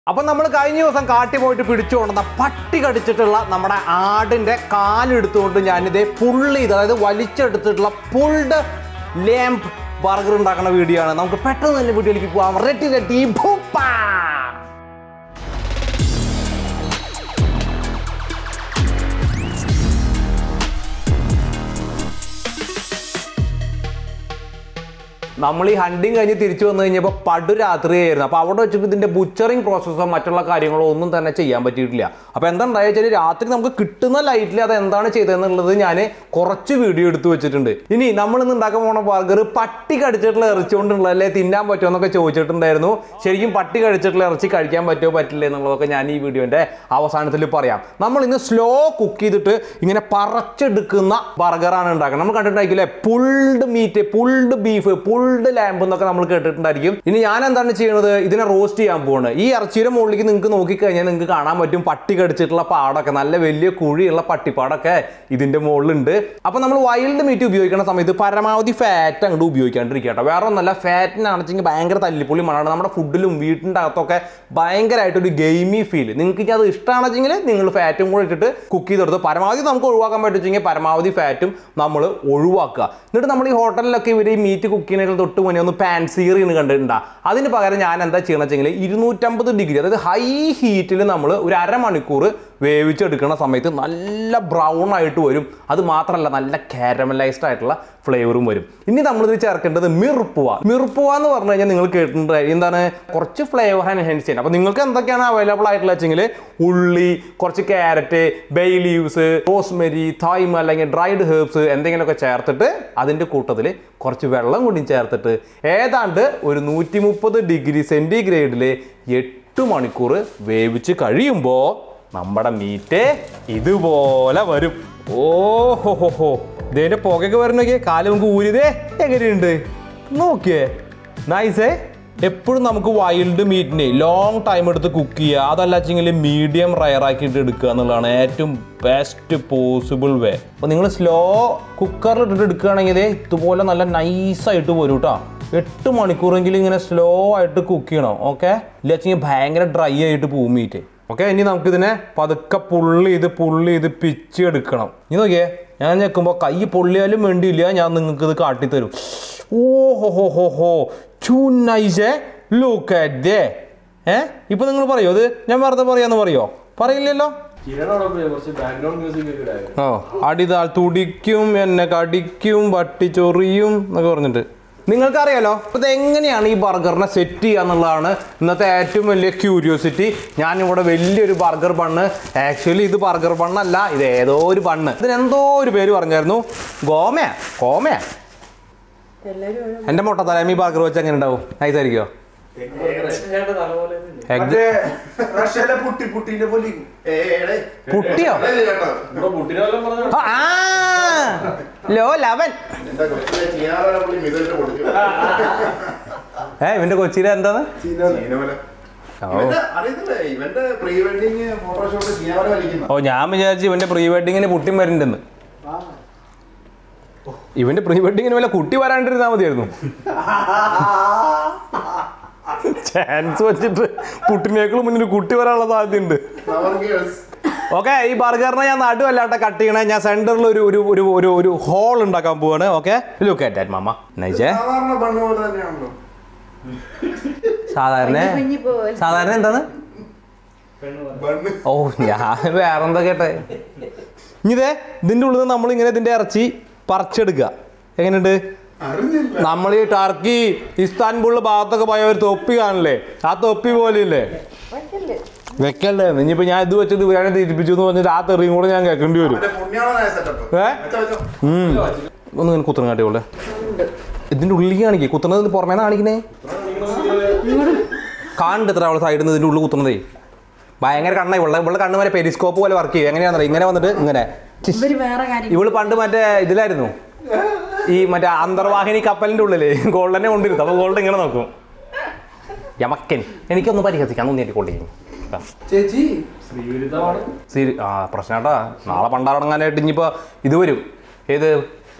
അപ്പൊ നമ്മൾ കഴിഞ്ഞ ദിവസം കാട്ടി പോയിട്ട് പിടിച്ചു കൊണ്ടുവന്ന പട്ടി കടിച്ചിട്ടുള്ള നമ്മുടെ ആടിന്റെ കാലെടുത്തുകൊണ്ട് ഞാനിതേ പുള്ളി ചെയ്ത് അതായത് വലിച്ചെടുത്തിട്ടുള്ള പുൾഡ് ലേംപ് ബർഗർ ഉണ്ടാക്കുന്ന വീഡിയോ ആണ് നമുക്ക് പെട്ടെന്ന് തന്നെ വീഡിയോയിലേക്ക് പോവാം റെഡി റെഡി ഭൂപ്പാ നമ്മൾ ഈ ഹണ്ടിങ് കഴിഞ്ഞ് തിരിച്ചു വന്നു കഴിഞ്ഞപ്പോൾ പടു രാത്രിയായിരുന്നു അപ്പോൾ അവിടെ വെച്ചിട്ട് ഇതിന്റെ ബുച്ചറിങ് പ്രോസസ്സോ മറ്റുള്ള കാര്യങ്ങളോ ഒന്നും തന്നെ ചെയ്യാൻ പറ്റിയിട്ടില്ല അപ്പോൾ എന്താ ഉണ്ടായ വെച്ചാൽ രാത്രി നമുക്ക് കിട്ടുന്ന ലൈറ്റിൽ അത് എന്താണ് ചെയ്തതെന്നുള്ളത് ഞാൻ കുറച്ച് വീഡിയോ എടുത്തു വെച്ചിട്ടുണ്ട് ഇനി നമ്മൾ ഇന്ന് ഉണ്ടാക്കാൻ പോണ ബർഗർ പട്ടി കടിച്ചിട്ടുള്ള ഇറച്ചി കൊണ്ടുള്ളതല്ലേ തിന്നാൻ പറ്റുമോ എന്നൊക്കെ ചോദിച്ചിട്ടുണ്ടായിരുന്നു ശരിക്കും പട്ടി കടിച്ചിട്ടുള്ള ഇറച്ചി കഴിക്കാൻ പറ്റുമോ പറ്റില്ല എന്നുള്ളതൊക്കെ ഞാൻ ഈ വീഡിയോന്റെ അവസാനത്തിൽ പറയാം നമ്മൾ ഇന്ന് സ്ലോ കുക്ക് ചെയ്തിട്ട് ഇങ്ങനെ പറച്ചെടുക്കുന്ന ബർഗറാണ് ഉണ്ടാക്കുന്നത് നമ്മൾ കണ്ടിട്ടുണ്ടായിരിക്കില്ലേ pulled meat pulled beef pulled lamb എന്നൊക്കെ നമ്മൾ കേട്ടിട്ടുണ്ടായിരിക്കും ഇനി ഞാൻ എന്താണ് ചെയ്യുന്നത് ഇതിനെ റോസ്റ്റ് ചെയ്യാൻ പോകുന്നത് ഈ ഇറച്ചിയുടെ മുകളിലേക്ക് നിങ്ങൾക്ക് നോക്കിക്കഴിഞ്ഞാൽ നിങ്ങൾക്ക് കാണാൻ പറ്റും പട്ടി കടിച്ചിട്ടുള്ള പാടൊക്കെ നല്ല വലിയ കുഴിയുള്ള പട്ടിപ്പാടൊക്കെ ഇതിന്റെ മുകളിലുണ്ട് അപ്പൊ നമ്മൾ വൈൽഡ് മീറ്റ് ഉപയോഗിക്കുന്ന സമയത്ത് പരമാവധി ഫാറ്റ് അങ്ങോട്ട് ഉപയോഗിക്കാണ്ടിരിക്കുക കേട്ടോ വേറെ ഒന്നല്ല ഫാറ്റിനാണെച്ചെങ്കിൽ ഭയങ്കര തല്ലിപ്പൊളി മണമാണ് നമ്മുടെ ഫുഡിലും വീട്ടിൻ്റെ അകത്തൊക്കെ ഭയങ്കരമായിട്ടൊരു ഗെയിമി ഫീൽ നിങ്ങൾക്ക് ഇനി അത് ഇഷ്ടമാണെച്ചെങ്കിൽ നിങ്ങൾ ഫാറ്റും കൂടെ ഇട്ടിട്ട് കുക്ക് ചെയ്തെടുത്ത് പരമാവധി നമുക്ക് ഒഴിവാക്കാൻ പറ്റുമെങ്കിൽ പരമാവധി ഫാറ്റും നമ്മൾ ഒഴിവാക്കുക എന്നിട്ട് നമ്മൾ ഈ ഹോട്ടലിലൊക്കെ ഇവർ ഈ മീറ്റ് കുക്ക് ചെയ്യുന്നതിന് തൊട്ട് മുന്നേ ഒന്ന് പാൻസീർ എന്ന് കണ്ടിട്ടുണ്ടാ അതിന് പകരം ഞാൻ എന്താ ചെയ്യണമെന്ന് വെച്ചെങ്കിൽ ഇരുന്നൂറ്റമ്പത് ഡിഗ്രി അതായത് ഹൈ ഹീറ്റിൽ നമ്മൾ ഒരു അരമണിക്കൂർ വേവിച്ചെടുക്കുന്ന സമയത്ത് നല്ല ബ്രൗൺ ആയിട്ട് വരും അത് മാത്രമല്ല നല്ല കാരമലൈസ്ഡ് ആയിട്ടുള്ള ഫ്ലേവറും വരും ഇനി നമ്മളിത് ചേർക്കേണ്ടത് മിർപ്പുവ മിർപ്പുവ എന്ന് പറഞ്ഞു കഴിഞ്ഞാൽ നിങ്ങൾ കേട്ടിട്ടുണ്ട് എന്താണ് കുറച്ച് ഫ്ലേവർ എൻഹാൻസ് ചെയ്യാൻ അപ്പോൾ നിങ്ങൾക്ക് എന്തൊക്കെയാണ് അവൈലബിൾ ആയിട്ടുള്ള വെച്ചെങ്കിൽ ഉള്ളി കുറച്ച് carrot bay leaves rosemary thyme അല്ലെങ്കിൽ ഡ്രൈഡ് ഹേർബ്സ് എന്തെങ്കിലുമൊക്കെ ചേർത്തിട്ട് അതിൻ്റെ കൂട്ടത്തിൽ കുറച്ച് വെള്ളം കൂടി ചേർത്തിട്ട് ഏതാണ്ട് ഒരു നൂറ്റി മുപ്പത് ഡിഗ്രി സെൻറ്റിഗ്രേഡിൽ എട്ട് മണിക്കൂർ വേവിച്ച് കഴിയുമ്പോൾ നമ്മുടെ മീറ്റ് ഇതുപോലെ വരും ഓഹോ ഹോ ഹോ ഇതിന്റെ പുകയൊക്കെ വരണൊക്കെ കാല് നമുക്ക് ഊരിതേ എങ്ങനെയുണ്ട് നോക്കിയേ നൈസേ എപ്പോഴും നമുക്ക് വൈൽഡ് മീറ്റിനെ ലോങ് ടൈം എടുത്ത് കുക്ക് ചെയ്യുക അതല്ല വെച്ചെങ്കിൽ മീഡിയം റയർ ആക്കിയിട്ട് എടുക്കുക എന്നുള്ളതാണ് ഏറ്റവും ബെസ്റ്റ് പോസിബിൾ വേ അപ്പോൾ നിങ്ങൾ സ്ലോ കുക്കറിൽ ഇട്ടിട്ട് എടുക്കുകയാണെങ്കിൽ ദേ ഇതുപോലെ നല്ല നൈസായിട്ട് വരും കേട്ടോ എട്ട് മണിക്കൂറെങ്കിലും ഇങ്ങനെ സ്ലോ ആയിട്ട് കുക്ക് ചെയ്യണം ഓക്കെ ഇല്ല വെച്ചെങ്കിൽ ഭയങ്കര ഡ്രൈ ആയിട്ട് പോകും മീറ്റ് ഓക്കെ ഇനി നമുക്കിതിനെ പതുക്കെ പുള്ളി ചെയ്ത് പുള്ളി ചെയ്ത് പിച്ച് എടുക്കണം ഇനി നോക്കിയേ ഞാൻ ഞെക്കുമ്പോൾ കൈ പൊള്ളിയാലും വേണ്ടിയില്ല ഞാൻ നിങ്ങൾക്ക് ഇത് കാട്ടിത്തരും ഓ ഹോ ഹോ ഹോ ഹോ ടു നൈസ് ലുക്ക് അറ്റ് ദേ ഏ ഇപ്പൊ നിങ്ങൾ പറയോ അത് ഞാൻ വെറുതെ പറയാന്ന് പറയോ പറയില്ലല്ലോ കിരണോടൊപ്പം കുറച്ച് ബാക്ക്ഗ്രൗണ്ട് മ്യൂസിക് ഒക്കെ ഇടായിരുന്നു ഓ അടിതാൾ തുടിക്കും എന്നെ കടിക്കും വട്ടി ചൊറിയും എന്നൊക്കെ പറഞ്ഞിട്ട് നിങ്ങൾക്കറിയാലോ ഇത് എങ്ങനെയാണ് ഈ ബർഗറിനെ സെറ്റ് ചെയ്യുക എന്നുള്ളതാണ് ഇന്നത്തെ ഏറ്റവും വലിയ ക്യൂരിയോസിറ്റി ഞാനിവിടെ വലിയൊരു ബർഗർ ബണ്ണ് ആക്ച്വലി ഇത് ബർഗർ ബണ്ണല്ല ഇത് ഏതോ ഒരു ബണ്ണ് ഇതിന് എന്തോ ഒരു പേര് പറഞ്ഞായിരുന്നു ഗോമയ കോമയ എൻ്റെ മുട്ട തലേമി ബർഗർ വെച്ച് എങ്ങനെ ഉണ്ടാവും നൈസായിരിക്കോ നല്ലപോലെ എഗ് മറ്റേ റഷ്യയിലെ പുട്ടി പുട്ടിന്റെ പോലെ പുട്ടിയോ ഇവിടെ പുട്ടിനെ വല്ലതും പറഞ്ഞു ആ ലോ ലവൻ എന്താ കൊച്ചിലെ ചീനാറ പുള്ളി മിതലിട്ട് കൊടുക്കും ഏ ഇവന്റെ കൊച്ചിയിലെ എന്താണ് ചീനവല ഇവന്റെ അറിയത്തില്ലേ ഇവന്റെ പ്രീ വെഡിങ് ഫോട്ടോഷോട്ട് ചീനവല വലിക്കുന്ന ഓ ഞാൻ വിചാരിച്ചു ഇവന്റെ പ്രീ വെഡിങ്ങിന് കുട്ടി വരുന്നുണ്ടെന്ന് ഇവന്റെ പ്രീ വെഡിങ്ങിന് വല്ല കുട്ടി വരാണ്ടിരുന്നാ മതിയായിരുന്നു ചാൻസ് വെച്ചിട്ട് പുട്ടിനേക്കാളും മുന്നിൽ കുട്ടി വരാനുള്ള സാധ്യതയുണ്ട് ഫ്ലവർ ഗേൾസ് ഓക്കെ ഈ ബർഗറിനെ ഞാൻ നടുവല്ലാട്ട കട്ട് ചെയ്യണേ ഞാൻ സെന്ററിൽ ഒരു ഒരു ഒരു ഒരു ഒരു ഹോൾ ഉണ്ടാക്കാൻ പോവാണ് ഓക്കെ ലുക്ക് അറ്റ് ദാറ്റ് മാമ നൈസേ സാധാരണ ബണ്ണ് പോലെ തന്നെയാണല്ലോ സാധാരണ കുഞ്ഞി പോലെ. സാധാരണ എന്താണ് ബണ്ണ് ഓ ഞാൻ വേറെ എന്താ കേട്ടെ ഇനിതേ ഇതിൻ്റെ ഉള്ളിൽ നിന്ന് നമ്മളിങ്ങനെ ഇതിൻ്റെ ഇറച്ചി പറിച്ചെടുക്കുക എങ്ങനെയുണ്ട് അറിഞ്ഞില്ല നമ്മൾ ഈ ടർക്കി ഇസ്താൻബുളിൽ ഭാഗത്തൊക്കെ പോയ ഒരു തൊപ്പി കാണില്ലേ ആ തൊപ്പി പോലെയില്ലേ വയ്ക്കല്ലേ? വെക്കല്ലേ ഇനിയിപ്പോ ഞാൻ ഇത് വെച്ചത് വേറെ തിരിപ്പിച്ചു എന്ന് പറഞ്ഞിട്ട് ആ തെറിയും കൂടെ ഞാൻ കേൾക്കേണ്ടി വരും മറ്റേ പുണ്യാളനായ സെറ്റപ്പ് ഏ? വെച്ചോ വെച്ചോ ഉം. ഒന്ന് ഇങ്ങനെ കുത്തണം കാട്ടിയോളെ ഉണ്ട്. ഇതിന്റെ ഉള്ളിലേക്ക് കാണിക്കേ കുത്തുന്നത് പുറമേ കാണിക്കണേ കാണുന്നുണ്ട് എത്ര അവള് സൈഡിൽ നിന്ന് ഇതിന്റെ ഉള്ളിൽ കുത്തുന്നതേ ഭയങ്കര കണ്ണ ഇവളുടെ ഇവളുടെ കണ്ണ് വരെ പെരിസ്കോപ്പ് പോലെ വർക്ക് ചെയ്യും എങ്ങനെയാണെന്നറിയാം ഇങ്ങനെ വന്നിട്ട് ഇങ്ങനെ ചിസ്. ഇവര് വേറെ കാര്യം ഇവള് പണ്ട് മറ്റേ ഇതിലായിരുന്നു ഈ മറ്റേ അന്തർവാഹിനി കപ്പലിന്റെ ഉള്ളില് ഗോൾഡനെ കൊണ്ടിരുന്നു അപ്പൊ ഗോൾഡ് ഇങ്ങനെ നോക്കും യമക്കൻ എനിക്കൊന്ന് പരിഹസിക്കാൻ തോന്നിയിട്ട് കൊണ്ടിരിക്കും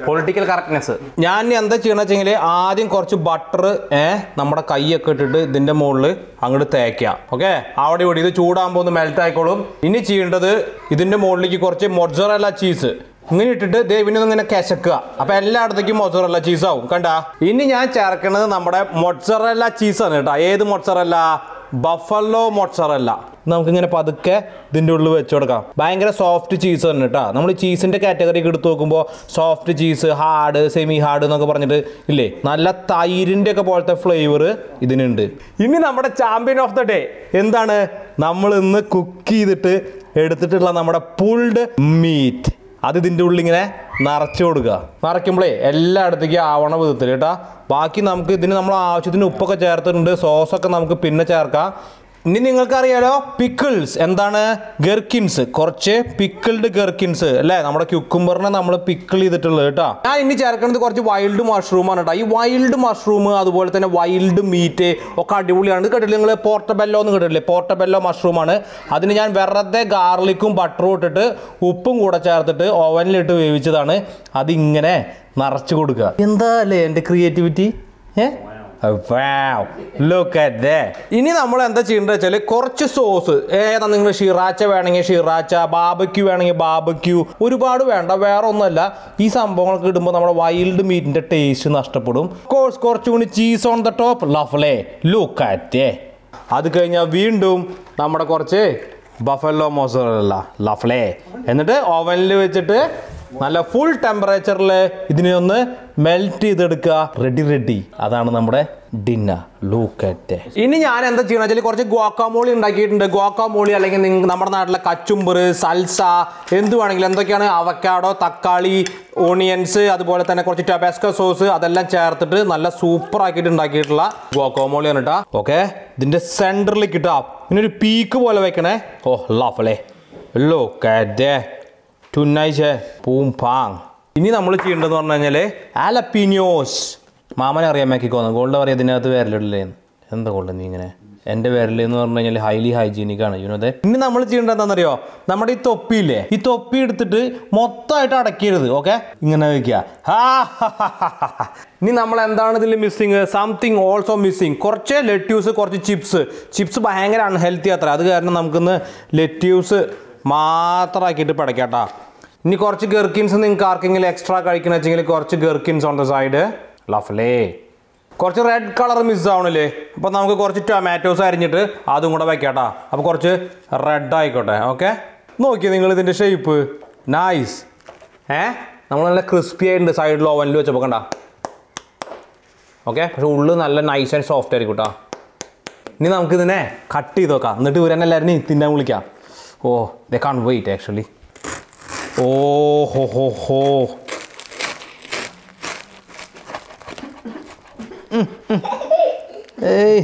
പൊളിറ്റിക്കൽ കറക്റ്റ്നെസ് ഞാൻ ഇനി എന്താ ചെയ്യണമെന്ന് വെച്ചെങ്കിൽ ആദ്യം കുറച്ച് ബട്ടർ ഏ നമ്മുടെ കൈയൊക്കെ ഇട്ടിട്ട് ഇതിന്റെ മുകളിൽ അങ്ങോട്ട് തേക്കുക ഓക്കെ അവിടെ ഇവിടെ ഇത് ചൂടാകുമ്പോൾ ഒന്ന് മെൽറ്റ് ആയിക്കോളും ഇനി ചെയ്യേണ്ടത് ഇതിന്റെ മുകളിലേക്ക് കുറച്ച് മൊഡ്സറല്ല ചീസ് ഇങ്ങനെ ഇട്ടിട്ട് ദേവിനെ ഇങ്ങനെ കശക്കുക അപ്പൊ എല്ലായിടത്തേക്കും മൊസറല്ല ചീസ് ആവും കണ്ടാ ഇനി ഞാൻ ചേർക്കുന്നത് നമ്മുടെ മൊഡ്സറല്ല ചീസാണ് കേട്ടോ ഏത് മൊഡ്സറല്ല ബഫല്ലോ മൊഡ്സറല്ല നമുക്കിങ്ങനെ പതുക്കെ ഇതിൻ്റെ ഉള്ളിൽ വെച്ച് കൊടുക്കാം ഭയങ്കര സോഫ്റ്റ് ചീസ് തന്നെ കേട്ടോ നമ്മൾ ചീസിൻ്റെ കാറ്റഗറിക്ക് എടുത്ത് നോക്കുമ്പോൾ soft cheese hard semi hard എന്നൊക്കെ പറഞ്ഞിട്ട് ഇല്ലേ നല്ല തൈരിൻ്റെ ഒക്കെ പോലത്തെ ഫ്ലേവർ ഇതിനുണ്ട് ഇനി നമ്മുടെ ചാമ്പ്യൻ ഓഫ് ദ ഡേ എന്താണ് നമ്മൾ ഇന്ന് കുക്ക് ചെയ്തിട്ട് എടുത്തിട്ടുള്ള നമ്മുടെ പുൾഡ് മീറ്റ് അത് ഇതിൻ്റെ ഉള്ളിൽ ഇങ്ങനെ നിറച്ചു കൊടുക്കുക നിറയ്ക്കുമ്പോഴേ എല്ലായിടത്തേക്കും ആവണ വിധത്തിൽ കേട്ടാ ബാക്കി നമുക്ക് ഇതിന് നമ്മൾ ആവശ്യത്തിന് ഉപ്പൊക്കെ ചേർത്തിട്ടുണ്ട് സോസൊക്കെ നമുക്ക് പിന്നെ ചേർക്കാം ഇനി നിങ്ങൾക്കറിയാലോ പിക്കിൾസ് എന്താണ് ഗെർക്കിൻസ് കുറച്ച് പിക്കിൾഡ് ഗെർക്കിൻസ് അല്ലേ നമ്മുടെ ക്യുക്കുംബറിനെ നമ്മൾ പിക്കിൾ ചെയ്തിട്ടുള്ളത് കേട്ടോ ഞാൻ ഇനി ചേർക്കുന്നത് കുറച്ച് വൈൽഡ് മഷ്റൂമാണ് കേട്ടോ ഈ വൈൽഡ് മഷ്റൂം അതുപോലെ തന്നെ വൈൽഡ് മീറ്റ് ഒക്കെ അടിപൊളിയാണ് ഇത് കേട്ടില്ലേ നിങ്ങൾ പോർട്ടബെല്ലോ എന്ന് കേട്ടില്ലേ പോർട്ടബെല്ലോ മഷ്റൂമാണ് അതിന് ഞാൻ വെറുതെ ഗാർലിക്കും ബട്ടറും ഇട്ടിട്ട് ഉപ്പും കൂടെ ചേർത്തിട്ട് ഓവനിലിട്ട് വേവിച്ചതാണ് അതിങ്ങനെ നിറച്ചു കൊടുക്കുക എന്താ അല്ലേ എൻ്റെ ക്രിയേറ്റിവിറ്റി ഏ ലുക്ക് അറ്റ് ദേ ഇനി നമ്മൾ എന്താ ചെയ്യേണ്ടത് വെച്ചാൽ കുറച്ച് സോസ് ഏതാ നിങ്ങൾ ഷിറാച്ച വേണമെങ്കിൽ ഷിറാച്ച ബാബക്യൂ വേണമെങ്കിൽ ബാബക്യൂ ഒരുപാട് വേണ്ട വേറെ ഒന്നുമല്ല ഈ സംഭവങ്ങളൊക്കെ ഇടുമ്പോൾ നമ്മുടെ വൈൽഡ് മീറ്റിന്റെ ടേസ്റ്റ് നഷ്ടപ്പെടും കോഴ്സ് കുറച്ചുകൂടി ചീസ് ഓൺ ദ ടോപ്പ് ലഫ്ലേ ലുക്ക് അറ്റ് അത് കഴിഞ്ഞാൽ വീണ്ടും നമ്മുടെ കുറച്ച് ബഫല്ലോ മോസറല്ല ലഫ്ലേ എന്നിട്ട് ഓവനിൽ വെച്ചിട്ട് നല്ല ഫുൾ ടെമ്പറേച്ചറിൽ ഇതിനെ ഒന്ന് മെൽറ്റ് ചെയ്തെടുക്കുക റെഡി റെഡി അതാണ് നമ്മുടെ ഡിന്നർ ലൂക്കറ്റ് ഇനി ഞാൻ എന്താ ചെയ്യണം വെച്ചാൽ കുറച്ച് ഗോക്കാമോളി ഉണ്ടാക്കിയിട്ടുണ്ട് ഗോക്കാമോളി അല്ലെങ്കിൽ നിങ്ങൾ നമ്മുടെ നാട്ടിലെ കച്ചുമ്പർ സൽസ എന്ത് വേണമെങ്കിലും എന്തൊക്കെയാണ് അവക്കാടോ തക്കാളി ഓണിയൻസ് അതുപോലെ തന്നെ കുറച്ച് ടൊബാസ്കോ സോസ് അതെല്ലാം ചേർത്തിട്ട് നല്ല സൂപ്പർ ആക്കിയിട്ട് ഉണ്ടാക്കിയിട്ടുള്ള ഗോക്കോമോളിയാണ് കേട്ടോ ഓക്കെ ഇതിന്റെ സെന്ററിലേക്ക് ഇട്ടാ ഇനി ഒരു പീക്ക് പോലെ വെക്കണേ ഓ ലഫ്ലേ ലോ കാറ്റേ ടുന്നൈച്ചേ പൂം പാങ് ഇനി നമ്മൾ ചെയ്യേണ്ടതെന്ന് പറഞ്ഞു കഴിഞ്ഞാൽ ആലപ്പീനിയോസ് മാമനെ അറിയാൻ മേക്കിക്കോന്ന് ഗോൾഡ് പറയാം ഇതിനകത്ത് വിരലിടില്ലേ എന്താ ഗോൾഡ് നീ ഇങ്ങനെ എൻ്റെ വിരൽ എന്ന് പറഞ്ഞു കഴിഞ്ഞാൽ ഹൈലി ഹൈജീനിക് ആണ് യുനോദേ ഇനി നമ്മൾ ചെയ്യേണ്ടത് എന്താണെന്നറിയോ നമ്മുടെ ഈ തൊപ്പിയില്ലേ ഈ തൊപ്പി എടുത്തിട്ട് മൊത്തമായിട്ട് അടക്കരുത് ഓക്കെ ഇങ്ങനെ വയ്ക്കുക ഇനി നമ്മൾ എന്താണ് ഇതിൽ മിസ്സിങ് സംതിങ് ഓൾസോ മിസ്സിങ് കുറച്ച് ലെറ്റ്യൂസ് കുറച്ച് ചിപ്സ് ചിപ്സ് ഭയങ്കര അൺഹെൽത്തി അത്ര അത് കാരണം നമുക്കിന്ന് ലെറ്റ്യൂസ് മാത്രമാക്കിയിട്ട് പടയ്ക്കാട്ടാ ഇനി കുറച്ച് ഗെർക്കിൻസ് നിങ്ങൾക്ക് ആർക്കെങ്കിലും എക്സ്ട്രാ കഴിക്കണമെന്ന് വെച്ചെങ്കിൽ കുറച്ച് ഗെർക്കിൻസ് ഓൺ ദ സൈഡ് ലഫ്ലേ കുറച്ച് റെഡ് കളർ മിസ് ആവണില്ലേ അപ്പോൾ നമുക്ക് കുറച്ച് ടൊമാറ്റോസ് അരിഞ്ഞിട്ട് അതും കൂടെ വെക്കാട്ടാ അപ്പോൾ കുറച്ച് റെഡ് ആയിക്കോട്ടെ ഓക്കെ നോക്കിയോ നിങ്ങൾ ഇതിൻ്റെ ഷേപ്പ് നൈസ് ഏ നമ്മൾ നല്ല ക്രിസ്പി ആയിട്ടുണ്ട് സൈഡിൽ ഓവനിൽ വെച്ചപ്പോൾ കണ്ട ഓക്കെ പക്ഷെ ഉള്ളു നല്ല നൈസ് ആൻഡ് സോഫ്റ്റ് ആയിരിക്കും കേട്ടോ ഇനി നമുക്കിതിനെ കട്ട് ചെയ്ത് നോക്കാം എന്നിട്ട് ഇവരെന്നെ എല്ലാവരും തിന്നാൻ വിളിക്കാം ഓ ദേ കാൺ വെയിറ്റ് ആക്ച്വലി ഓ ഹോ ഹോ ഹോ ഉം, ഉം. ഏയ്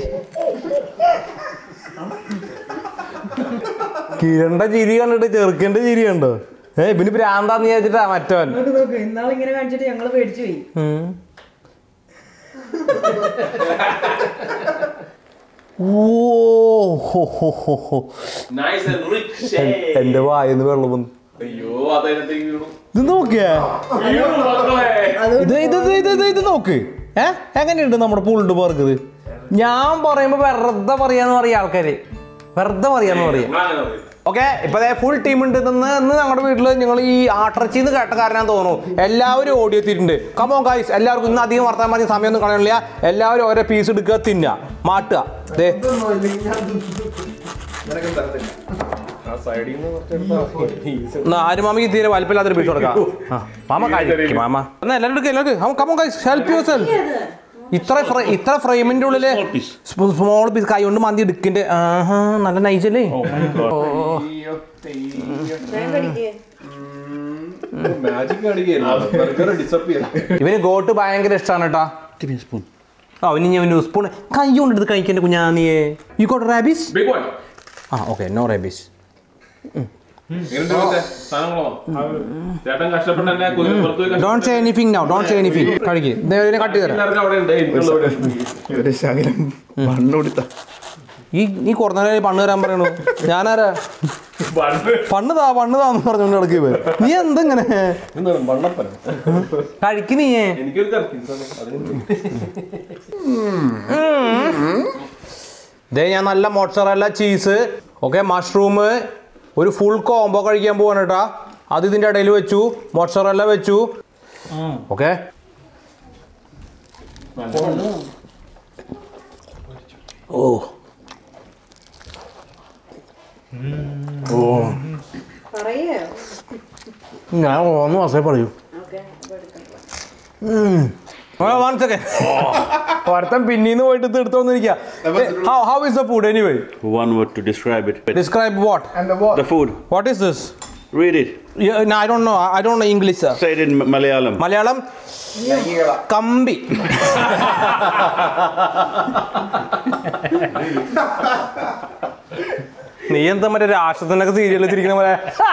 കിരണ്ട ചിരി കണ്ടിട്ട് ചെറുക്കൻ്റെ ചിരി കണ്ടോ ഏ പിന്നെ ഭ്രാന്താന്ന് വിചാരിച്ചിട്ടാ മറ്റവൻ നോക്ക് ഇന്നാളിങ്ങനെ കാണിച്ചിട്ട് ഞങ്ങള് പേടിച്ചു പോയി ഉം. ഓ ഹോ ഹോ ഹോ ഹോ നൈസ് ആൻഡ് റിച്ച് എന്റെ വായന്ന് വെള്ളം വന്നു അയ്യോ അതതിനകത്തേക്ക് വീണു ഇത് നോക്കിയേ അയ്യോ മക്കളെ ഇത് ഇത് ഇത് ഇത് ഇത് ഇത് നോക്ക് ഏ എങ്ങനെയുണ്ട് നമ്മുടെ പുൾഡ് ബർഗർ ഞാൻ പറയുമ്പോ വെറുതെ പറയാന്ന് പറയാ ആൾക്കാര് വെറുതെ പറയാന്ന് പറയാ നിങ്ങളങ്ങനെ പറയും. ഓക്കെ ഇപ്പൊ ഫുൾ ടീം ഉണ്ട് ഇന്ന് ഇന്ന് ഞങ്ങളുടെ വീട്ടിൽ ഞങ്ങൾ ഈ ആട്ടർച്ചിന്ന് കേട്ട കാരണം തോന്നുന്നു എല്ലാവരും ഓടിയെത്തിയിട്ടുണ്ട് കമോൺ ഗായ്സ് എല്ലാവർക്കും ഇന്ന് അധികം വർത്താൻ പറഞ്ഞ സമയമൊന്നും കളയണില്ല എല്ലാവരും ഓരോ പീസ് എടുക്കുക തിന്നുക മാട്ടുക ദേ നിനക്ക് തരത്തില്ല ആ സൈഡിൽ നിന്ന് കുറച്ചെടുത്താ എന്നാ ആരും മാമയ്ക്ക് തീരെ വലിപ്പമില്ലാത്തൊരു പീസ് കൊടുക്കാം ആ, മാമ കഴിക്കും മാമ എന്നാ എല്ലാവരും എടുക്കുക എല്ലാവരും come on guys help yourself ഇത്ര ഫ്ര- ഇത്ര ഫ്രെയിമിന്റെ ഉള്ളില് സ്മോൾ പീസ് കൈ കൊണ്ട് മന്തി എടുക്കിന്റെ ആഹാ നല്ല നൈസല്ലേ വേഗം കടിക്ക്. മാജിക് അടിക്കുകയായിരുന്നു ബർഗർ ഡിസപ്പിയർ ഇവന് ഗോട്ട് ഭയങ്കര ഇഷ്ടമാണ് കേട്ടാ സ്പൂൺ ആ ഇനി ഞാൻ സ്പൂൺ കൈ കൊണ്ട് എടുത്ത് കഴിക്കേണ്ട കുഞ്ഞാ നീയേ you got rabies big one ആ ഓക്കെ നോ റാബീസ് എങ്ങനെയുണ്ട് മറ്റേ സാധനങ്ങളോ ചേട്ടൻ കഷ്ടപ്പെട്ട് എന്നെ കുതിര പുറത്ത് പോയി don't say anything now don't say anything കഴിക്ക് ഇതിനെ കട്ട് ചെയ്ത് തരാം എല്ലാവർക്കും അവിടെ ഉണ്ട് എനിക്കുള്ള ഇവിടെ ഉണ്ട്. ഒരു ശകലം മണ്ണ് കൊടുത്ത ഈ നീ കുറഞ്ഞ പണ്ണ് തരാൻ പറയണു ഞാനാരാ പണ്ട് പണ്ണ് താ പണ്ണ് താന്ന് പറഞ്ഞോണ്ട് നടക്കുക ഇവൻ. നീ എന്തെങ്ങനെ എന്താണ് മണ്ണപ്പനം കഴിക്ക് നീയേ എനിക്കൊരു കറക്കി ദേ ഞാൻ നല്ല മൊട്ടറല്ല ചീസ് ഓക്കെ മഷ്റൂം ഒരു ഫുൾ കോംബോ കഴിക്കാൻ പോവാണ് കേട്ടാ അത് ഇതിന്റെ ഇടയിൽ വെച്ചു മൊട്ടറല്ല വെച്ചു ഓക്കെ ഓ പറയേ ഞാൻ ഒന്ന് മാസേ പറയൂ ഓക്കെ എടുക്കാം ഒരുത്തൻ പിന്നീന്ന് പോയിട്ട് ഇത് എടുത്തോന്നിരിക്കുക how is the food anyway One word to describe it. Describe what The food. What is this Read it. I don't know I don't know English sir Say it in M- Malayalam. Malayalam കമ്പി നീ എന്താ മറ്റേ രാഷ്ട്രത്തിനൊക്കെ serial വെച്ചിരിക്കുന്ന പോലെ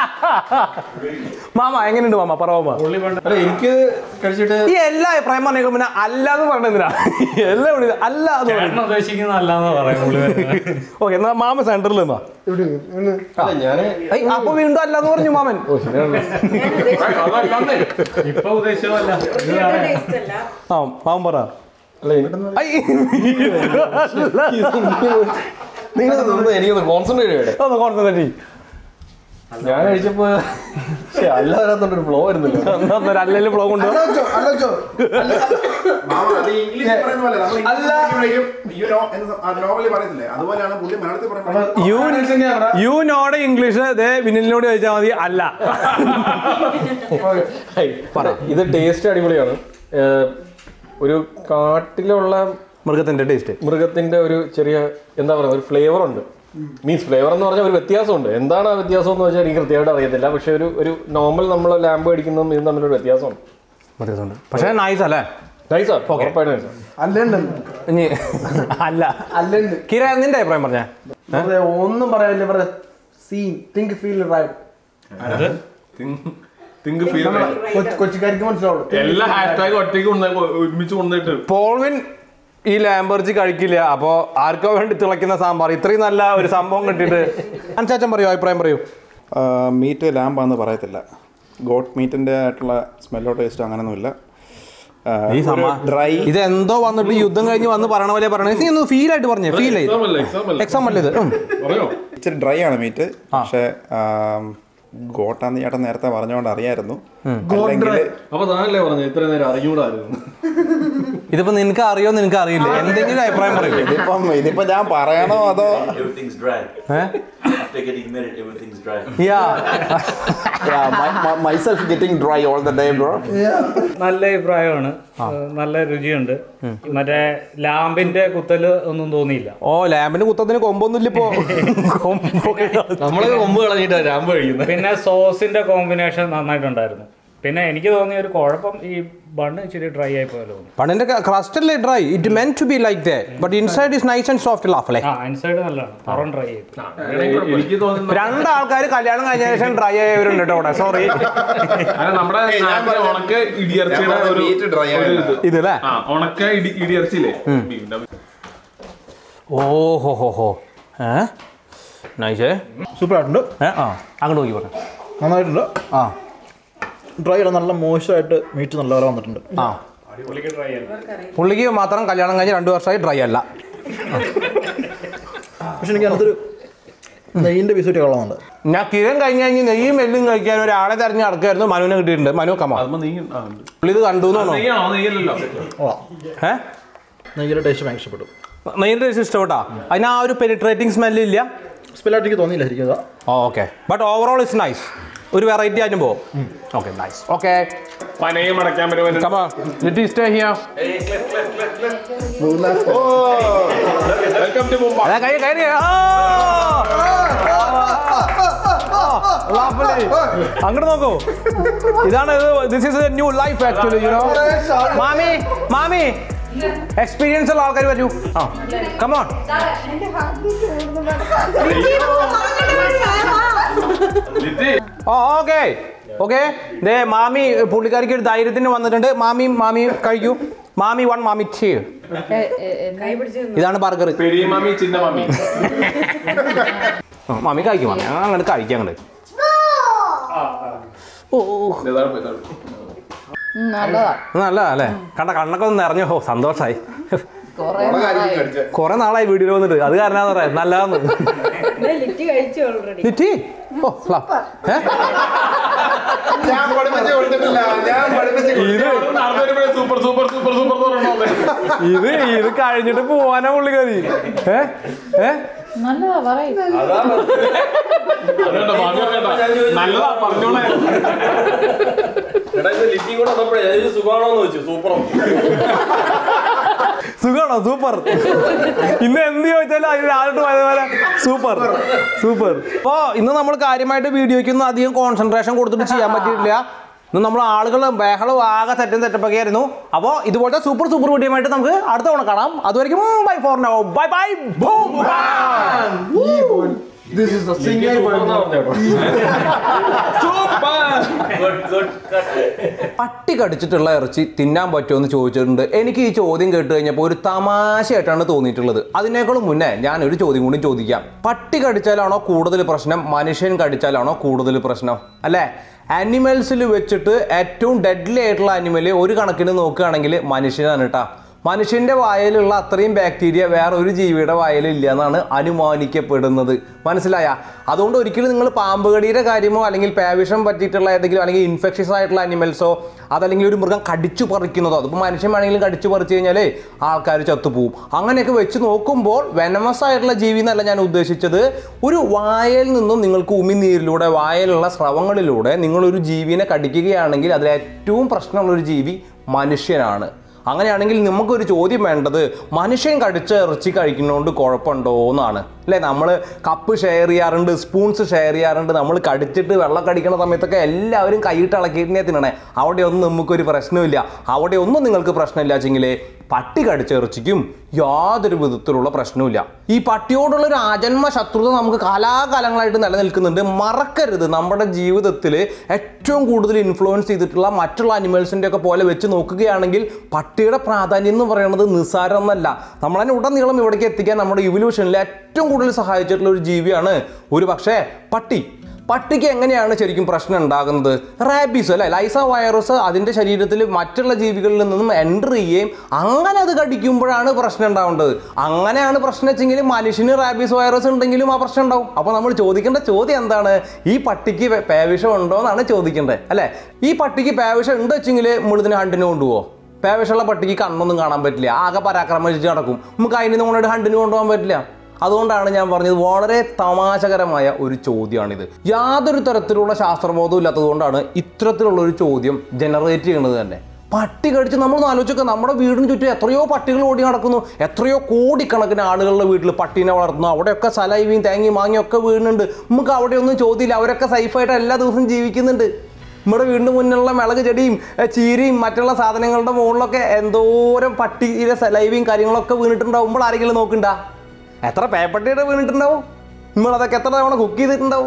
mama എങ്ങനെയുണ്ട് mama പറ mama അല്ല എനിക്ക് കഴിച്ചിട്ട് ഈ എല്ലാ അഭിപ്രായം പറഞ്ഞേക്കും പിന്നെ അല്ല എന്ന് പറഞ്ഞ എന്തിനാ എല്ലാം വിളി അല്ല എന്ന് ചേട്ടൻ ഉദ്ദേശിക്കുന്ന അല്ലാന്ന് പറയാം പുള്ളി വരുന്നത്. ഓക്കെ എന്നാ മാമ സെന്ററിൽ നിന്നാ അല്ല ഞാന് ഐ, അപ്പൊ വീണ്ടും അല്ല എന്ന് പറഞ്ഞു മാമൻ അതല്ലാന്നേ. ഇപ്പൊ ഉദ്ദേശിച്ചതല്ല ഇത് വേറെ. ടേസ്റ്റ് അല്ല ആ മാമൻ പറ അല്ല എനിക്ക് ഐ, നിങ്ങൾ എനിക്കൊന്ന് കോൺസെൻട്രേറ്റ് ചെയ്യട്ടെ ഒന്ന് concentrate ചെയ്യ്. ഞാൻ കഴിച്ചപ്പോ ശ്ശെ, അല്ല വരാത്തോണ്ട് ഒരു ഫ്ലോ വരുന്നില്ല എന്താ ഒരു അല്ലെങ്കിലും ഫ്ലോ കൊണ്ട് മാമ, അത് ഇംഗ്ലീഷിൽ പറയുന്ന പോലെ നമ്മൾ ഇംഗ്ലീഷിൽ വിളിക്കും, you know എന്ന് സ- ആ നോർമലി പറയത്തില്ലേ അതുപോലെയാണ് പുള്ളി മലയാളത്തിൽ പറയുന്നത് യു യു നോട് ഇംഗ്ലീഷ് ദേ വിനിലിനോട് ചോദിച്ചാൽ മതി അല്ല പറ ഇത് ടേസ്റ്റ് അടിപൊളിയാണ് ഏഹ്, ഒരു കാട്ടിലുള്ള മൃഗത്തിന്റെ ടേസ്റ്റ് മൃഗത്തിന്റെ ഒരു ചെറിയ എന്താ പറയുക ഒരു ഫ്ലേവർ ഉണ്ട് മീൻസ് ഫ്ലേവർ എന്ന് പറഞ്ഞാൽ ഒരു വ്യത്യാസമുണ്ട് എന്താണ് ആ വ്യത്യാസം എന്ന് വെച്ചാൽ എനിക്ക് കൃത്യമായിട്ട് അറിയത്തില്ല പക്ഷെ ഒരു ഒരു നോർമൽ നമ്മൾ ലാമ്പ് അടിക്കുന്നതും ഇതും തമ്മിലൊരു വ്യത്യാസമുണ്ട് വ്യത്യാസമുണ്ട് പക്ഷേ നൈസ് അല്ലേ നൈസാ ഉറപ്പായിട്ട് നൈസാ ഇനി അല്ല അല്ലുണ്ട് കിര നിന്റെ അഭിപ്രായം പറഞ്ഞേ വെറുതെ ഒന്നും പറയാനില്ല വെറുതെ scene think feel right think feel കൊച്ചിക്കാർക്ക് മനസ്സിലാവുള്ളൂ എല്ലാ ഹാഷ്ടാഗ് ഒറ്റയ്ക്ക് കൊണ്ടുപോയി ഒരുമിച്ച് കൊണ്ടുപോയിട്ട് പോൾവിൻ ഈ ലാംബർജി കഴിക്കില്ല അപ്പോ ആർക്കോ വേണ്ടി തിളയ്ക്കുന്ന സാമ്പാർ ഇത്രയും നല്ല ഒരു സംഭവം കിട്ടിയിട്ട് അൻചാച്ചൻ പറയൂ അഭിപ്രായം പറയൂ മീറ്റ് ലാമ്പാന്ന് പറയത്തില്ല ഗോട്ട് മീറ്റിന്റെ ആയിട്ടുള്ള സ്മെല്ലോ ടേസ്റ്റ് അങ്ങനൊന്നുമില്ല ഈ സമാ ഡ്രൈ ഇത് എന്തോ വന്നിട്ട് യുദ്ധം കഴിഞ്ഞ് വന്ന് പറയണ പോലെ പറയണേ നീ ഒന്ന് ഫീൽ ആയിട്ട് പറഞ്ഞേ ഫീൽ ആയി എക്സാം അല്ല എക്സാം അല്ല എക്സാം അല്ലേ ഇത് ഉം. പറയോ ഇച്ചിരി ഡ്രൈ ആണ് മീറ്റ് പക്ഷേ ഗോട്ടാന്ന് ചേട്ടൻ നേരത്തെ പറഞ്ഞുകൊണ്ട് അറിയായിരുന്നു അല്ലെങ്കിൽ അപ്പൊ താനല്ലേ പറഞ്ഞു ഇത്രയും നേരം അറിഞ്ഞൂടായിരുന്നു ഇതിപ്പോ നിനക്ക് അറിയോ നിനക്ക് അറിയില്ല എന്തെങ്കിലും അഭിപ്രായം പറയൂ ഇതിപ്പം ഇതിപ്പോ ഞാൻ പറയണോ അതോ Everything's dry. ഏഹ് After getting married, everything's dry. Yeah myself getting dry all the day bro നല്ല അഭിപ്രായമാണ് ഏഹ് നല്ല രുചിയുണ്ട് മറ്റേ ലാമ്പിന്റെ കുത്തല് ഒന്നും തോന്നിയില്ല ഓ ലാമ്പിന് കുത്തത്തിന് കൊമ്പൊന്നുമില്ല ഇപ്പോ കൊമ്പൊക്കെ നമ്മളൊക്കെ കൊമ്പ് കളഞ്ഞിട്ടാ രാമ്പ് കഴിക്കുന്നത് പിന്നെ സോസിന്റെ കോമ്പിനേഷൻ നന്നായിട്ടുണ്ടായിരുന്നു പിന്നെ എനിക്ക് തോന്നിയ ഒരു കുഴപ്പം ഈ ബണ്ണ് ഇച്ചിരി ഡ്രൈ ആയി പോയല്ലോ പണ്ടിന്റെ ക്രസ്റ്റ് അല്ലേ dry it men to be like the but inside is nice and soft ലാഫ്ലേ ആ ഇൻസൈഡ് നല്ലതാണ് പുറം ഡ്രൈ ആയി പോയി. എനിക്ക് തോന്നുന്നു രണ്ടാൾക്കാർ കല്യാണം കഴിഞ്ഞ ശേഷം ഡ്രൈ ആയവരുണ്ട് കേട്ടോ ഇവിടെ സോറി അല്ല നമ്മുടെ നാട്ടിലെ ഉണക്ക ഇടിയർച്ചയുടെ ഒരു മീറ്റ് ഡ്രൈ ഒരു ഇത്. ഇത് അല്ലേ ആ ഉണക്ക ഇടി ഇടിയർച്ചില്ലേ ബീഫിന്റെ ഓ ഹോ ഹോ ഹോ ഏ നൈസേ സൂപ്പർ ആയിട്ടുണ്ട് ഏ ആ അങ്ങോട്ട് നോക്കി പറഞ്ഞു നന്നായിട്ടുണ്ട് ആ ഡ്രൈ നല്ല മോശമായിട്ട് മീറ്റ് നല്ലപോലെ വന്നിട്ടുണ്ട് ആ പുള്ളിക്ക് മാത്രം കല്യാണം കഴിഞ്ഞ് രണ്ടു വർഷമായി ഡ്രൈ അല്ല പക്ഷെ എനിക്ക് അതിനകത്തൊരു നെയ്യിൻ്റെ പീസ് കിട്ടിയ കൊള്ളാമുണ്ട് ഞാൻ കിരൺ കഴിഞ്ഞ് കഴിഞ്ഞ് നെയ്യും എല്ലും കഴിക്കാൻ ഒരാളെ തെരഞ്ഞ് നടക്കായിരുന്നു മനുവിനെ കിട്ടിയിട്ടുണ്ട് മനു കമാ അതുമ്പോ നീ ആ, ഉണ്ട്. പുള്ളി ഇത് കണ്ടു എന്നാണോ നെയ്യാണോ നെയ്യല്ലല്ലോ കൊള്ളാം ഏ നെയ്യുടെ ടേസ്റ്റ് ഭയങ്കര ഇഷ്ടപ്പെട്ടു നെയ്യുടെ ടേസ്റ്റ് ഇഷ്ടപ്പെട്ടാ അതിന് ആ ഒരു പെനിട്രേറ്റിംഗ് സ്മെല്ല് ഇല്ല സ്പെല്ലായിട്ട് എനിക്ക് തോന്നിയില്ല ശരിക്കും ഇതാ okay but overall is nice ഒരു വെറൈറ്റി ആയിട്ടും പോകും ഓക്കെ നൈസ് ഓക്കെ പനയും അടയ്ക്കാൻ പറ്റും കമാ ലിറ്റ് stay here welcome to Mumbai അതാ കൈ കയറി അങ്ങോട്ട് നോക്കൂ ഇതാണ് this is a new life actually you know മാമി മാമി എക്സ്പീരിയൻസ് ഉള്ള ആൾക്കാർ വരൂ ആ കമോൺ ഓ ഓക്കെ ഓക്കെ ദേ മാമി പുള്ളിക്കാരിക്ക് ഒരു ധൈര്യത്തിന് വന്നിട്ടുണ്ട് മാമി മാമി കഴിക്കൂ മാമി വൺ മാമി ടു കൈ പിടിച്ച് ഇതാണ് ബർഗർ പെരിയ മാമി ചിന്ന മാമി ആ, മമ്മി കഴിക്കും മമ്മി ഞാൻ അങ്ങോട്ട് കഴിക്കാം അങ്ങോട്ട് ഓ ഓ നല്ലതാ നല്ല അല്ലേ കണ്ട കണ്ണൊക്കെ ഒന്ന് നിറഞ്ഞു ഓ സന്തോഷായി കൊറേ നാളായി കുറെ നാളായി വീഡിയോയിൽ വന്നിട്ട് അത് കാരണമാന്ന് പറയാം നല്ലതാന്ന് ലിറ്റ് കഴിച്ചു ഓൾറെഡി ലിറ്റി ഓ ലാ. ഏ? ഞാൻ പഠിപ്പിച്ച് കൊടുത്തിട്ടില്ല ഞാൻ പഠിപ്പിച്ച് ഇത് സൂപ്പർ സൂപ്പർ സൂപ്പർ സൂപ്പർ ഇത് ഇത് കഴിഞ്ഞിട്ട് പോവാനാ പുള്ളിക്കാരി ഏ ഏ നല്ലതാ പറയും നല്ലതാ പറഞ്ഞോളെ എടാ ഇത് ലിറ്റി കൂടെ വന്നപ്പോഴേ ഇത് സുഖമാണോന്ന് ചോദിച്ചു സൂപ്പറോ സുഖാണോ സൂപ്പർ ഇന്ന് എന്ത് ചോദിച്ചാലും അതിന് രാവിലെ പോയതുപോലെ സൂപ്പർ സൂപ്പർ അപ്പോൾ ഇന്ന് നമ്മൾ കാര്യമായിട്ട് വീഡിയോയ്ക്കൊന്നും അധികം കോൺസെൻട്രേഷൻ കൊടുത്തിട്ട് ചെയ്യാൻ പറ്റിയിട്ടില്ല ഇന്ന് നമ്മൾ ആളുകൾ ബഹളം ആകെ സെറ്റും സെറ്റപ്പൊക്കെ ആയിരുന്നു അപ്പോൾ ഇതുപോലത്തെ സൂപ്പർ സൂപ്പർ വീഡിയോ ആയിട്ട് നമുക്ക് അടുത്ത തവണ കാണാം അതുവരെയും bye for now bye bye This is the singer പട്ടി കടിച്ചിട്ടുള്ള ഇറച്ചി തിന്നാൻ പറ്റുമോ എന്ന് ചോദിച്ചിട്ടുണ്ട് എനിക്ക് ഈ ചോദ്യം കേട്ട് കഴിഞ്ഞപ്പോൾ ഒരു തമാശയായിട്ടാണ് തോന്നിയിട്ടുള്ളത് അതിനേക്കാളും മുന്നേ ഞാൻ ഒരു ചോദ്യം കൂടി ചോദിക്കാം പട്ടി കടിച്ചാലാണോ കൂടുതൽ പ്രശ്നം മനുഷ്യൻ കടിച്ചാലാണോ കൂടുതൽ പ്രശ്നം അല്ലേ ആനിമൽസിൽ വെച്ചിട്ട് ഏറ്റവും ഡെഡ്ലി ആയിട്ടുള്ള ആനിമൽ ഒരു കണക്കിന് നോക്കുകയാണെങ്കിൽ മനുഷ്യനാണ് കേട്ടോ മനുഷ്യന്റെ വായിലുള്ള അത്രയും ബാക്ടീരിയ വേറെ ഒരു ജീവിയുടെ വായിൽ ഇല്ല എന്നാണ് അനുമാനിക്കപ്പെടുന്നത് മനസ്സിലായ അതുകൊണ്ട് ഒരിക്കലും നിങ്ങൾ പാമ്പ് കടിയുടെ കാര്യമോ അല്ലെങ്കിൽ പേവിഷം പറ്റിയിട്ടുള്ള ഏതെങ്കിലും അല്ലെങ്കിൽ ഇൻഫെക്ഷസ് ആയിട്ടുള്ള അനിമൽസോ അതല്ലെങ്കിൽ ഒരു മൃഗം കടിച്ചു പറിക്കുന്നതോ അതിപ്പോൾ മനുഷ്യൻ വേണമെങ്കിലും കടിച്ചു പറിച്ചു കഴിഞ്ഞാൽ ആൾക്കാർ ചത്തുപോകും അങ്ങനെയൊക്കെ വെച്ച് നോക്കുമ്പോൾ വെനമസ് ആയിട്ടുള്ള ജീവി എന്നല്ല ഞാൻ ഉദ്ദേശിച്ചത് ഒരു വായയിൽ നിന്നും നിങ്ങൾക്ക് ഉമിനീരിലൂടെ വായയിലുള്ള സ്രവങ്ങളിലൂടെ നിങ്ങളൊരു ജീവിനെ കടിക്കുകയാണെങ്കിൽ അതിൽ ഏറ്റവും പ്രശ്നമുള്ള ഒരു ജീവി മനുഷ്യനാണ് അങ്ങനെയാണെങ്കിൽ നമുക്കൊരു ചോദ്യം വേണ്ടത് മനുഷ്യൻ കടിച്ച ഇറച്ചി കഴിക്കുന്നതുകൊണ്ട് കുഴപ്പമുണ്ടോ എന്നാണ് അല്ലേ നമ്മൾ കപ്പ് ഷെയർ ചെയ്യാറുണ്ട് സ്പൂൺസ് ഷെയർ ചെയ്യാറുണ്ട് നമ്മൾ കടിച്ചിട്ട് വെള്ളം കടിക്കുന്ന സമയത്തൊക്കെ എല്ലാവരും കൈയിട്ട് ഇളക്കിയിട്ടേ തിന്നണേ അവിടെ ഒന്നും നമുക്കൊരു പ്രശ്നമില്ല അവിടെ ഒന്നും നിങ്ങൾക്ക് പ്രശ്നമില്ല വെച്ചെങ്കിൽ പട്ടി കടിച്ച ഇറച്ചിക്കും യാതൊരു വിധത്തിലുള്ള പ്രശ്നവുമില്ല ഈ പട്ടിയോടുള്ള ഒരു ആജന്മ ശത്രുത നമുക്ക് കാലാകാലങ്ങളായിട്ട് നിലനിൽക്കുന്നുണ്ട് മറക്കരുത് നമ്മുടെ ജീവിതത്തിൽ ഏറ്റവും കൂടുതൽ ഇൻഫ്ലുവൻസ് ചെയ്തിട്ടുള്ള മറ്റുള്ള അനിമൽസിൻ്റെ ഒക്കെ പോലെ വെച്ച് നോക്കുകയാണെങ്കിൽ പട്ടിയുടെ പ്രാധാന്യം എന്ന് പറയുന്നത് നിസ്സാരം എന്നല്ല നമ്മളതിനെ ഉടനീളം ഇവിടേക്ക് എത്തിക്കാൻ നമ്മുടെ ഇവല്യൂഷനിൽ ഏറ്റവും കൂടുതൽ സഹായിച്ചിട്ടുള്ള ഒരു ജീവിയാണ് ഒരു പക്ഷേ പട്ടി പട്ടിക്ക് എങ്ങനെയാണ് ശരിക്കും പ്രശ്നം ഉണ്ടാകുന്നത് റാബീസ് അല്ലെ ലൈസ വൈറസ് അതിൻ്റെ ശരീരത്തിൽ മറ്റുള്ള ജീവികളിൽ നിന്നും എൻ്റർ ചെയ്യുകയും അങ്ങനെ അത് കടിക്കുമ്പോഴാണ് പ്രശ്നം ഉണ്ടാവേണ്ടത് അങ്ങനെയാണ് പ്രശ്നം വെച്ചെങ്കിൽ മനുഷ്യന് റാബീസ് വൈറസ് ഉണ്ടെങ്കിലും ആ പ്രശ്നം ഉണ്ടാവും അപ്പോൾ നമ്മൾ ചോദിക്കേണ്ട ചോദ്യം എന്താണ് ഈ പട്ടിക്ക് പേ- പേവിഷം ഉണ്ടോ എന്നാണ് ചോദിക്കേണ്ടത് അല്ലേ ഈ പട്ടിക്ക് പേവിഷം ഉണ്ട് വെച്ചെങ്കിൽ നമ്മളിതിന് ഹണ്ടിന് കൊണ്ടുപോകുമോ പേവിഷമുള്ള പട്ടിക്ക് കണ്ണൊന്നും കാണാൻ പറ്റില്ല ആകെ പരാക്രമിച്ച് നടക്കും നമുക്ക് അതിന് നമ്മളൊരു ഹണ്ടിന് കൊണ്ടുപോകാൻ പറ്റില്ല അതുകൊണ്ടാണ് ഞാൻ പറഞ്ഞത് വളരെ തമാശകരമായ ഒരു ചോദ്യമാണിത് യാതൊരു തരത്തിലുള്ള ശാസ്ത്രബോധവും ഇല്ലാത്തതുകൊണ്ടാണ് ഇത്തരത്തിലുള്ള ഒരു ചോദ്യം ജനറേറ്റ് ചെയ്യുന്നത് തന്നെ പട്ടി കടിച്ച് നമ്മൾ ആലോചിക്കുക നമ്മുടെ വീടിന് ചുറ്റും എത്രയോ പട്ടികൾ ഓടി നടക്കുന്നു എത്രയോ കോടിക്കണക്കിന് ആളുകളുടെ വീട്ടിൽ പട്ടീനെ വളർത്തുന്നു അവിടെയൊക്കെ സലൈവിയും തേങ്ങയും മാങ്ങയും ഒക്കെ വീഴുന്നുണ്ട് നമുക്ക് അവിടെയൊന്നും ചോദ്യമില്ല അവരൊക്കെ സേഫായിട്ട് എല്ലാ ദിവസവും ജീവിക്കുന്നുണ്ട് നമ്മുടെ വീടിന് മുന്നിലുള്ള മിളക് ചെടിയും ഏ, ചീരയും മറ്റുള്ള സാധനങ്ങളുടെ മുകളിലൊക്കെ എന്തോരം പട്ടിയുടെ സലൈവിയും കാര്യങ്ങളൊക്കെ വീണിട്ടുണ്ടാവുമ്പോൾ ആരെങ്കിലും നോക്കണ്ട എത്ര പേപ്പട്ടിയുടെ വീണിട്ടുണ്ടാവും നമ്മൾ അതൊക്കെ എത്ര തവണ കുക്ക് ചെയ്തിട്ടുണ്ടാവും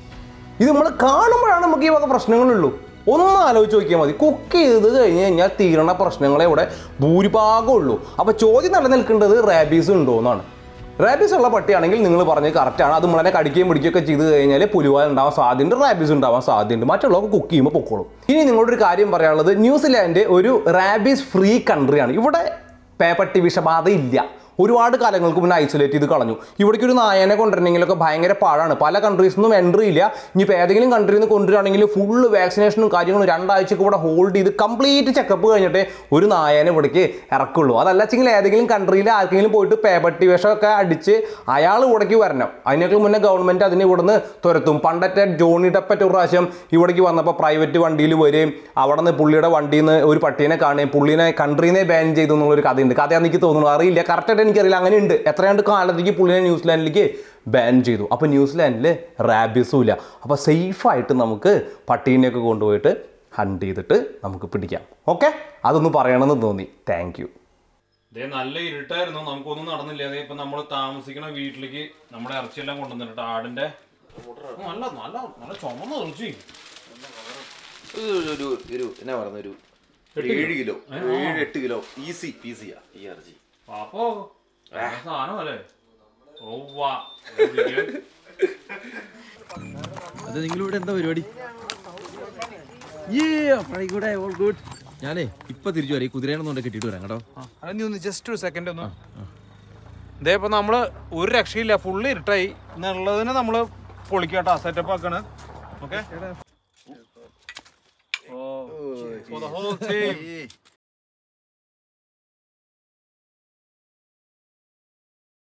ഇത് നമ്മൾ കാണുമ്പോഴാണ് നമുക്ക് ഈ വക പ്രശ്നങ്ങളുള്ളൂ ഒന്ന് ആലോചിച്ച് നോക്കിയാൽ മതി കുക്ക് ചെയ്ത് കഴിഞ്ഞ് കഴിഞ്ഞാൽ തീരണ പ്രശ്നങ്ങളെ ഇവിടെ ഭൂരിഭാഗം ഉള്ളൂ അപ്പോൾ ചോദ്യം നിലനിൽക്കേണ്ടത് റാബീസ് ഉണ്ടോ എന്നാണ് റാബീസ് ഉള്ള പട്ടിയാണെങ്കിൽ നിങ്ങൾ പറഞ്ഞത് കറക്റ്റാണ് അത് നമ്മളെ കടിക്കുകയും പിടിക്കുകയൊക്കെ ചെയ്ത് കഴിഞ്ഞാൽ പുലിവാൽ ഉണ്ടാവാൻ സാധ്യതയുണ്ട് റാബീസ് ഉണ്ടാവാൻ സാധ്യതയുണ്ട് മറ്റുള്ളവർക്ക് കുക്ക് ചെയ്യുമ്പോൾ പൊക്കോളും ഇനി നിങ്ങളോട് ഒരു കാര്യം പറയാനുള്ളത് ന്യൂസിലാൻഡ് ഒരു റാബീസ് ഫ്രീ കൺട്രിയാണ് ഇവിടെ പേപ്പട്ടി വിഷബാധ ഇല്ല ഒരുപാട് കാലങ്ങൾക്ക് മുന്നേ ഐസൊലേറ്റ് ചെയ്ത് കളഞ്ഞു ഇവിടേക്ക് ഒരു നായനെ കൊണ്ടുവരണമെങ്കിലൊക്കെ ഭയങ്കര പാടാണ് പല കൺട്രീസിൽ നിന്നും എൻട്രി ഇല്ല ഇനിയിപ്പോൾ ഏതെങ്കിലും കൺട്രിയിൽ നിന്ന് കൊണ്ടുവരികയാണെങ്കിൽ ഫുള്ള് വാക്സിനേഷനും കാര്യങ്ങളും രണ്ടാഴ്ചക്ക് ഇവിടെ ഹോൾഡ് ചെയ്ത് കംപ്ലീറ്റ് ചെക്കപ്പ് കഴിഞ്ഞിട്ടേ ഒരു നായനെ ഇവിടേക്ക് ഇറക്കുള്ളൂ അതല്ല വെച്ചെങ്കിൽ ഏതെങ്കിലും കൺട്രിയിൽ ആർക്കെങ്കിലും പോയിട്ട് പേപ്പട്ടി വിഷമൊക്കെ അടിച്ച് അയാൾ ഇവിടേക്ക് വരണം അതിനൊക്കെ മുന്നേ ഗവൺമെൻറ് അതിനെ ഇവിടുന്ന് തുരത്തും പണ്ടത്തെ ജോണി ഡപ്പറ്റ് ഒരു പ്രാവശ്യം ഇവിടേക്ക് വന്നപ്പോൾ പ്രൈവറ്റ് വണ്ടിയിൽ വരികയും അവിടെ നിന്ന് പുള്ളിയുടെ വണ്ടിയിൽ നിന്ന് ഒരു പട്ടീനെ കാണുകയും പുള്ളിനെ കൺട്രീനെ ബാൻ ചെയ്തു എന്നുള്ളൊരു കഥയുണ്ട് കഥയാന്ന് എനിക്ക് തോന്നുന്നു അറിയില്ല കറക്റ്റായിട്ട് എനിക്കറിയില്ല അങ്ങനെ ഉണ്ട് എത്രയാണ്ട് കാലത്തേക്ക് പുള്ളിനെ ന്യൂസിലാൻഡിലേക്ക് ബാൻ ചെയ്തു അപ്പോൾ ന്യൂസിലാൻഡിൽ റാബിസും ഇല്ല അപ്പോൾ സേഫായിട്ട് നമുക്ക് പട്ടീനെയൊക്കെ കൊണ്ടുപോയിട്ട് ഹണ്ട് ചെയ്തിട്ട് നമുക്ക് പിടിക്കാം ഓക്കെ അതൊന്ന് പറയണമെന്ന് തോന്നി താങ്ക് യു ദേ നല്ല ഇരുട്ടായിരുന്നു നമുക്കൊന്നും നടന്നില്ല അതേ ഇപ്പൊ നമ്മൾ താമസിക്കുന്ന വീട്ടിലേക്ക് നമ്മുടെ ഇറച്ചിയെല്ലാം കൊണ്ടുവന്നിട്ട് ആടിന്റെ നല്ല നല്ല നല്ല ചുമന്ന ഇറച്ചി ഒരു ഒരു എന്നാ പറയുന്ന ഒരു ഏഴ് കിലോ ഏഴ് എട്ട് കിലോ ഈസി പീസിയാ ഈ ഇറച്ചി പാപ്പോ സാധനം അല്ലേ ഓ വാ അത് നിങ്ങളിവിടെ എന്താ പരിപാടി കൂടെ ഓൾ ഗുഡ് ഞാനേ ഇപ്പൊ തിരിച്ചു വരാം ഈ കുതിരേനൊന്നും കെട്ടിട്ട് വരാം കേട്ടോ നീ ഒന്ന് ജസ്റ്റ് ഒരു സെക്കൻഡ് ഒന്ന് ഇതേ ഇപ്പൊ നമ്മള് ഒരു രക്ഷയില്ല ഫുള്ള് ഇരുട്ടായി എന്നുള്ളതിന് നമ്മള് പൊളിക്കട്ടോ സെറ്റപ്പ് ആക്കാണ് ഓക്കെ